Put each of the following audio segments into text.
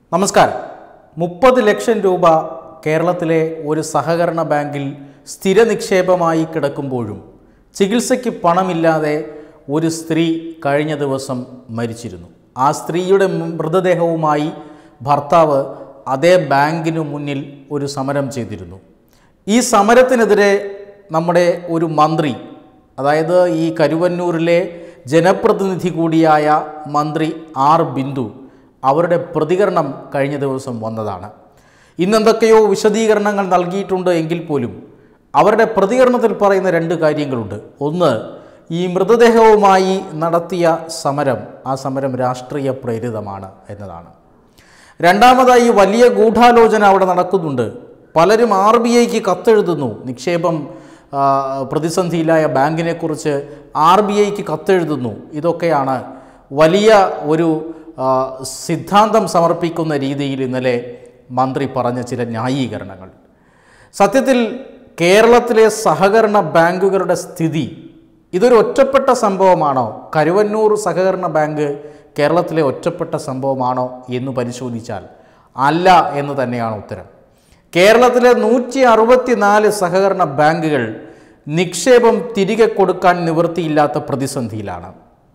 നമസ്കാരം മുപ്പത് ലക്ഷം രൂപ കേരളത്തിലെ ഒരു സഹകരണ ബാങ്കിൽ സ്ഥിര നിക്ഷേപമായി കിടക്കുമ്പോഴും ചികിത്സയ്ക്ക് പണമില്ലാതെ ഒരു സ്ത്രീ കഴിഞ്ഞ ദിവസം മരിച്ചിരുന്നു ആ സ്ത്രീയുടെ മൃതദേഹവുമായി ഭർത്താവ് അതേ ബാങ്കിനു മുന്നിൽ ഒരു സമരം ചെയ്തിരുന്നു ഈ സമരത്തിനെതിരെ നമ്മുടെ ഒരു മന്ത്രി അതായത് ഈ കരുവന്നൂരിലെ ജനപ്രതിനിധി കൂടിയായ മന്ത്രി ആർ ബിന്ദു അവരുടെ പ്രതികരണം കഴിഞ്ഞ ദിവസം വന്നതാണ് ഇന്നെന്തൊക്കെയോ വിശദീകരണങ്ങൾ നൽകിയിട്ടുണ്ട് എങ്കിൽ പോലും അവരുടെ പ്രതികരണത്തിൽ പറയുന്ന രണ്ട് കാര്യങ്ങളുണ്ട് ഒന്ന് ഈ മൃതദേഹവുമായി നടത്തിയ സമരം ആ സമരം രാഷ്ട്രീയ പ്രേരിതമാണ് എന്നതാണ് രണ്ടാമതായി വലിയ ഗൂഢാലോചന അവിടെ നടക്കുന്നുണ്ട് പലരും ആർ ബി ഐക്ക് കത്തെഴുതുന്നു നിക്ഷേപം ആ, പ്രതിസന്ധിയിലായ ബാങ്കിനെക്കുറിച്ച് ആർ ബി ഐക്ക് കത്തെഴുതുന്നു ഇതൊക്കെയാണ് വലിയ ഒരു ആ, സിദ്ധാന്തം സമർപ്പിക്കുന്ന രീതിയിൽ ഇന്നലെ മന്ത്രി പറഞ്ഞ ചില ന്യായീകരണങ്ങൾ സത്യത്തിൽ കേരളത്തിലെ സഹകരണ ബാങ്കുകളുടെ സ്ഥിതി ഇതൊരു ഒറ്റപ്പെട്ട സംഭവമാണോ കരുവന്നൂർ സഹകരണ ബാങ്ക് കേരളത്തിലെ ഒറ്റപ്പെട്ട സംഭവമാണോ എന്ന് പരിശോധിച്ചാൽ അല്ല എന്ന് തന്നെയാണ് ഉത്തരം കേരളത്തിലെ നൂറ്റി അറുപത്തിനാല് സഹകരണ ബാങ്കുകൾ നിക്ഷേപം തിരികെ കൊടുക്കാൻ നിവൃത്തിയില്ലാത്ത പ്രതിസന്ധിയിലാണ്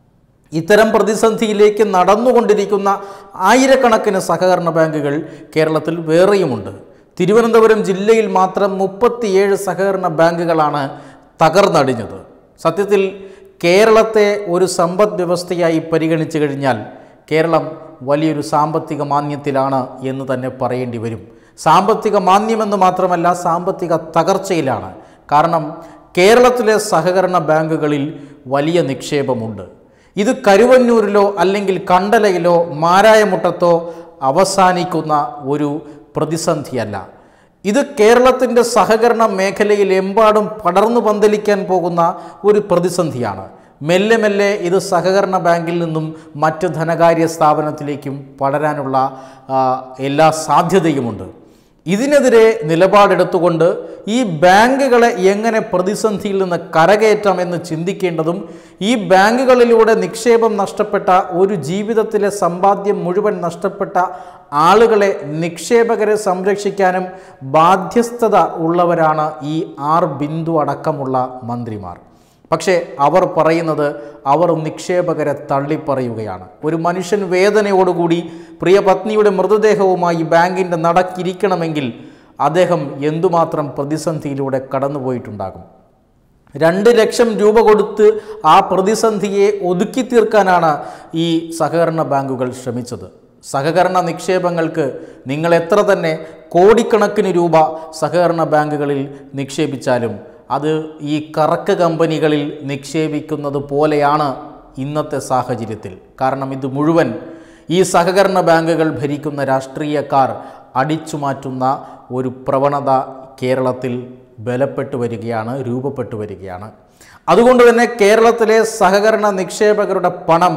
ഇത്തരം പ്രതിസന്ധിയിലേക്ക് നടന്നുകൊണ്ടിരിക്കുന്ന ആയിരക്കണക്കിന് സഹകരണ ബാങ്കുകൾ കേരളത്തിൽ വേറെയുമുണ്ട് തിരുവനന്തപുരം ജില്ലയിൽ മാത്രം മുപ്പത്തിയേഴ് സഹകരണ ബാങ്കുകളാണ് തകർന്നടിഞ്ഞത് സത്യത്തിൽ കേരളത്തെ ഒരു സമ്പദ് വ്യവസ്ഥയായി പരിഗണിച്ചു കഴിഞ്ഞാൽ കേരളം വലിയൊരു സാമ്പത്തിക മാന്യത്തിലാണ് എന്ന് തന്നെ പറയേണ്ടി വരും സാമ്പത്തിക മാന്യമെന്ന് മാത്രമല്ല സാമ്പത്തിക തകർച്ചയിലാണ് കാരണം കേരളത്തിലെ സഹകരണ ബാങ്കുകളിൽ വലിയ നിക്ഷേപമുണ്ട് ഇത് കരുവന്നൂരിലോ അല്ലെങ്കിൽ കണ്ടലയിലോ മാരായമുട്ടത്തോ അവസാനിക്കുന്ന ഒരു പ്രതിസന്ധിയല്ല ഇത് കേരളത്തിൻ്റെ സഹകരണ മേഖലയിൽ എമ്പാടും പടർന്നു പന്തലിക്കാൻ പോകുന്ന ഒരു പ്രതിസന്ധിയാണ് മെല്ലെ മെല്ലെ ഇത് സഹകരണ ബാങ്കിൽ നിന്നും മറ്റ് ധനകാര്യ സ്ഥാപനത്തിലേക്കും പടരാനുള്ള ആ, എല്ലാ സാധ്യതയുമുണ്ട് ഇതിനെതിരെ നിലപാടെടുത്തുകൊണ്ട് ഈ ബാങ്കുകളെ എങ്ങനെ പ്രതിസന്ധിയിൽ നിന്ന് കരകയറ്റാമെന്ന് ചിന്തിക്കേണ്ടതും ഈ ബാങ്കുകളിലൂടെ നിക്ഷേപം നഷ്ടപ്പെട്ട ഒരു ജീവിതത്തിലെ സമ്പാദ്യം മുഴുവൻ നഷ്ടപ്പെട്ട ആളുകളെ നിക്ഷേപകരെ സംരക്ഷിക്കാനും ബാധ്യസ്ഥത ഉള്ളവരാണ് ഈ ആർ ബിന്ദു അടക്കമുള്ള മന്ത്രിമാർ പക്ഷേ അവർ പറയുന്നത് അവർ നിക്ഷേപകരെ തള്ളിപ്പറയുകയാണ് ഒരു മനുഷ്യൻ വേദനയോടുകൂടി പ്രിയ പത്നിയുടെ മൃതദേഹവുമായി ബാങ്കിൻ്റെ നടക്കിരിക്കണമെങ്കിൽ അദ്ദേഹം എന്തുമാത്രം പ്രതിസന്ധിയിലൂടെ കടന്നുപോയിട്ടുണ്ടാകും രണ്ട് ലക്ഷം രൂപ കൊടുത്ത് ആ പ്രതിസന്ധിയെ ഒതുക്കി തീർക്കാനാണ് ഈ സഹകരണ ബാങ്കുകൾ ശ്രമിച്ചത് സഹകരണ നിക്ഷേപങ്ങൾക്ക് നിങ്ങൾ എത്ര തന്നെ കോടിക്കണക്കിന് രൂപ സഹകരണ ബാങ്കുകളിൽ നിക്ഷേപിച്ചാലും അത് ഈ കറക്ക് കമ്പനികളിൽ നിക്ഷേപിക്കുന്നത് പോലെയാണ് ഇന്നത്തെ സാഹചര്യത്തിൽ കാരണം ഇത് മുഴുവൻ ഈ സഹകരണ ബാങ്കുകൾ ഭരിക്കുന്ന രാഷ്ട്രീയക്കാർ അടിച്ചു മാറ്റുന്ന ഒരു പ്രവണത കേരളത്തിൽ ബലപ്പെട്ടു വരികയാണ് രൂപപ്പെട്ടു വരികയാണ് അതുകൊണ്ട് തന്നെ കേരളത്തിലെ സഹകരണ നിക്ഷേപകരുടെ പണം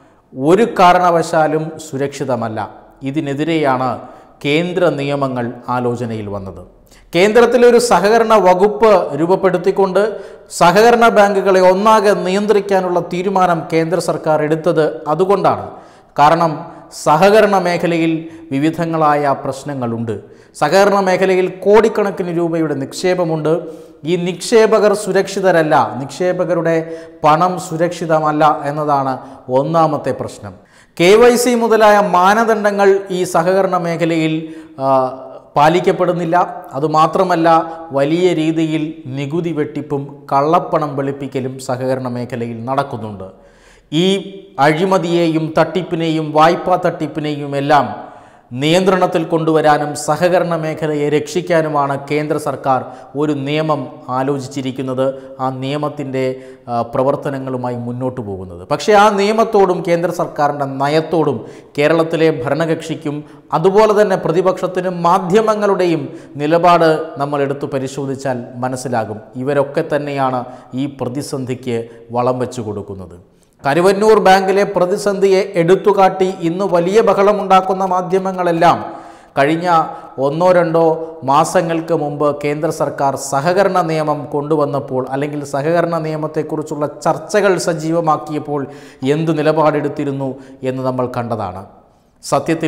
ഒരു കാരണവശാലും സുരക്ഷിതമല്ല ഇതിനെതിരെയാണ് കേന്ദ്ര നിയമങ്ങൾ ആലോചനയിൽ വന്നത് കേന്ദ്രത്തിലെ ഒരു സഹകരണ വകുപ്പ് രൂപപ്പെടുത്തിക്കൊണ്ട് സഹകരണ ബാങ്കുകളെ ഒന്നാകെ നിയന്ത്രിക്കാനുള്ള തീരുമാനം കേന്ദ്ര സർക്കാർ എടുത്തത് അതുകൊണ്ടാണ് കാരണം സഹകരണ മേഖലയിൽ വിവിധങ്ങളായ പ്രശ്നങ്ങളുണ്ട് സഹകരണ മേഖലയിൽ കോടിക്കണക്കിന് രൂപയുടെ നിക്ഷേപമുണ്ട് ഈ നിക്ഷേപകർ സുരക്ഷിതരല്ല നിക്ഷേപകരുടെ പണം സുരക്ഷിതമല്ല എന്നതാണ് ഒന്നാമത്തെ പ്രശ്നം കെ വൈ സി മുതലായ മാനദണ്ഡങ്ങൾ ഈ സഹകരണ മേഖലയിൽ ആ, പാലിക്കപ്പെടുന്നില്ല അതുമാത്രമല്ല വലിയ രീതിയിൽ നികുതി വെട്ടിപ്പും കള്ളപ്പണം വെളുപ്പിക്കലും സഹകരണ മേഖലയിൽ നടക്കുന്നുണ്ട് ഈ അഴിമതിയെയും തട്ടിപ്പിനെയും വായ്പാ തട്ടിപ്പിനെയും എല്ലാം നിയന്ത്രണത്തിൽ കൊണ്ടുവരാനും സഹകരണ മേഖലയെ രക്ഷിക്കാനുമാണ് കേന്ദ്ര സർക്കാർ ഒരു നിയമം ആലോചിച്ചിരിക്കുന്നത് ആ നിയമത്തിൻ്റെ ആ, പ്രവർത്തനങ്ങളുമായി മുന്നോട്ട് പോകുന്നത് പക്ഷേ ആ നിയമത്തോടും കേന്ദ്ര സർക്കാരിൻ്റെ നയത്തോടും കേരളത്തിലെ ഭരണകക്ഷിക്കും അതുപോലെ തന്നെ പ്രതിപക്ഷത്തിനും മാധ്യമങ്ങളുടെയും നിലപാട് നമ്മൾ എടുത്തു പരിശോധിച്ചാൽ മനസ്സിലാകും ഇവരൊക്കെ തന്നെയാണ് ഈ പ്രതിസന്ധിക്ക് വളം വെച്ചു കൊടുക്കുന്നത് കരുവന്നൂർ ബാങ്കിലെ പ്രതിസന്ധിയെ എടുത്തുകാട്ടി ഇന്ന് വലിയ ബഹളമുണ്ടാക്കുന്ന മാധ്യമങ്ങളെല്ലാം കഴിഞ്ഞ ഒന്നോ രണ്ടോ മാസങ്ങൾക്ക് മുമ്പ് കേന്ദ്ര സർക്കാർ സഹകരണ നിയമം കൊണ്ടുവന്നപ്പോൾ അല്ലെങ്കിൽ സഹകരണ നിയമത്തെക്കുറിച്ചുള്ള ചർച്ചകൾ സജീവമാക്കിയപ്പോൾ എന്ത് നിലപാടെടുത്തിരുന്നു എന്ന് നമ്മൾ കണ്ടതാണ് സത്യത്തിൽ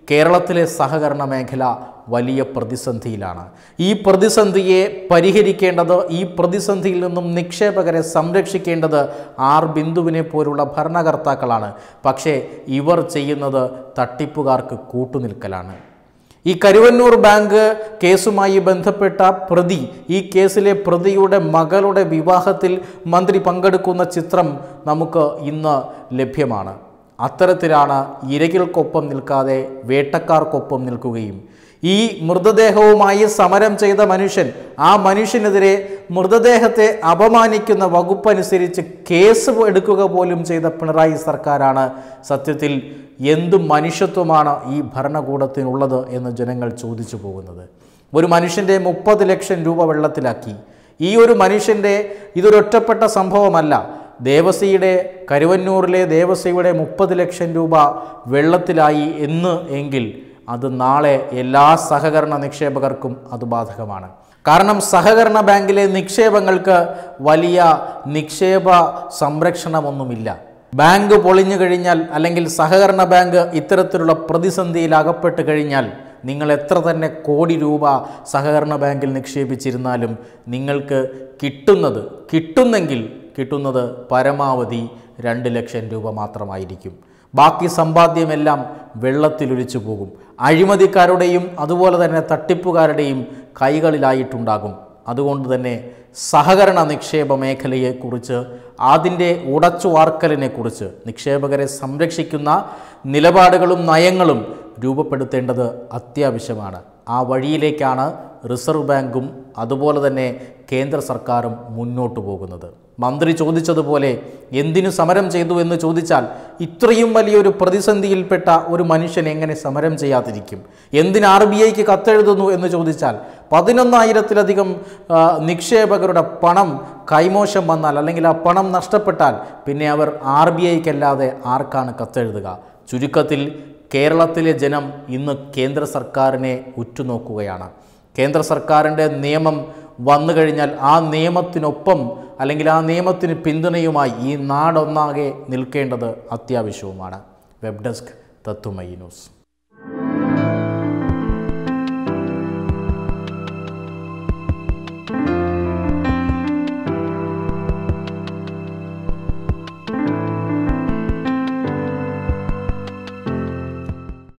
കേരളത്തിലെ സഹകരണ മേഖല വലിയ പ്രതിസന്ധിയിലാണ് ഈ പ്രതിസന്ധിയെ പരിഹരിക്കേണ്ടത് ഈ പ്രതിസന്ധിയിൽ നിന്നും നിക്ഷേപകരെ സംരക്ഷിക്കേണ്ടത് ആർ ബിന്ദുവിനെ പോലുള്ള ഭരണകർത്താക്കളാണ് പക്ഷേ ഇവർ ചെയ്യുന്നത് തട്ടിപ്പുകാർക്ക് കൂട്ടുനിൽക്കലാണ് ഈ കരുവന്നൂർ ബാങ്ക് കേസുമായി ബന്ധപ്പെട്ട പ്രതി ഈ കേസിലെ പ്രതിയുടെ മകളുടെ വിവാഹത്തിൽ മന്ത്രി പങ്കെടുക്കുന്ന ചിത്രം നമുക്ക് ഇന്ന് ലഭ്യമാണ് അത്തരത്തിലാണ് ഇരകൾക്കൊപ്പം നിൽക്കാതെ വേട്ടക്കാർക്കൊപ്പം നിൽക്കുകയും ഈ മൃതദേഹവുമായി സമരം ചെയ്ത മനുഷ്യൻ ആ മനുഷ്യനെതിരെ മൃതദേഹത്തെ അപമാനിക്കുന്ന വകുപ്പനുസരിച്ച് കേസ് എടുക്കുക പോലും ചെയ്ത പിണറായി സർക്കാരാണ് സത്യത്തിൽ എന്തു മനുഷ്യത്വമാണ് ഈ ഭരണകൂടത്തിനുള്ളത് എന്ന് ജനങ്ങൾ ചോദിച്ചു പോകുന്നത് ഒരു മനുഷ്യൻ്റെ മുപ്പത് ലക്ഷം രൂപ വെള്ളത്തിലാക്കി ഈ ഒരു മനുഷ്യൻ്റെ ഇതൊരൊറ്റപ്പെട്ട സംഭവമല്ല ദേവസിയുടെ കരുവന്നൂരിലെ ദേവസിയുടെ മുപ്പത് ലക്ഷം രൂപ വെള്ളത്തിലായി എന്ന് എങ്കിൽ അത് നാളെ എല്ലാ സഹകരണ നിക്ഷേപകർക്കും അത് ബാധകമാണ് കാരണം സഹകരണ ബാങ്കിലെ നിക്ഷേപങ്ങൾക്ക് വലിയ നിക്ഷേപ സംരക്ഷണമൊന്നുമില്ല ബാങ്ക് പൊളിഞ്ഞു കഴിഞ്ഞാൽ അല്ലെങ്കിൽ സഹകരണ ബാങ്ക് ഇത്തരത്തിലുള്ള പ്രതിസന്ധിയിൽ അകപ്പെട്ട് കഴിഞ്ഞാൽ നിങ്ങൾ എത്ര തന്നെ കോടി രൂപ സഹകരണ ബാങ്കിൽ നിക്ഷേപിച്ചിരുന്നാലും നിങ്ങൾക്ക് കിട്ടുന്നത് കിട്ടുന്നെങ്കിൽ കിട്ടുന്നത് പരമാവധി രണ്ട് ലക്ഷം രൂപ മാത്രമായിരിക്കും ബാക്കി സമ്പാദ്യമെല്ലാം വെള്ളത്തിലൊലിച്ചു പോകും അഴിമതിക്കാരുടെയും അതുപോലെ തന്നെ തട്ടിപ്പുകാരുടെയും കൈകളിലായിട്ടുണ്ടാകും അതുകൊണ്ട് തന്നെ സഹകരണ നിക്ഷേപ മേഖലയെക്കുറിച്ച് അതിൻ്റെ ഉടച്ചുവാർക്കലിനെക്കുറിച്ച് നിക്ഷേപകരെ സംരക്ഷിക്കുന്ന നിലപാടുകളും നയങ്ങളും രൂപപ്പെടുത്തേണ്ടത് അത്യാവശ്യമാണ് ആ വഴിയിലേക്കാണ് റിസർവ് ബാങ്കും അതുപോലെ തന്നെ കേന്ദ്ര സർക്കാരും മുന്നോട്ട് പോകുന്നത് മന്ത്രി ചോദിച്ചതുപോലെ എന്തിനു സമരം ചെയ്തു എന്ന് ചോദിച്ചാൽ ഇത്രയും വലിയൊരു പ്രതിസന്ധിയിൽപ്പെട്ട ഒരു മനുഷ്യൻ എങ്ങനെ സമരം ചെയ്യാതിരിക്കും എന്തിന് ആർ ബി ഐക്ക് കത്തെഴുതുന്നു എന്ന് ചോദിച്ചാൽ പതിനൊന്നായിരത്തിലധികം ആ, നിക്ഷേപകരുടെ പണം കൈമോശം വന്നാൽ അല്ലെങ്കിൽ ആ പണം നഷ്ടപ്പെട്ടാൽ പിന്നെ അവർ ആർ ബി ഐക്കല്ലാതെ ആർക്കാണ് കത്തെഴുതുക ചുരുക്കത്തിൽ കേരളത്തിലെ ജനം ഇന്ന് കേന്ദ്ര സർക്കാരിനെ ഉറ്റുനോക്കുകയാണ് കേന്ദ്ര സർക്കാരിൻ്റെ നിയമം വന്നു കഴിഞ്ഞാൽ ആ നിയമത്തിനൊപ്പം അല്ലെങ്കിൽ ആ നിയമത്തിന് പിന്തുണയുമായി ഈ നാടൊന്നാകെ നിൽക്കേണ്ടത് അത്യാവശ്യവുമാണ് വെബ് ഡെസ്ക് തത്തുമൈ ന്യൂസ്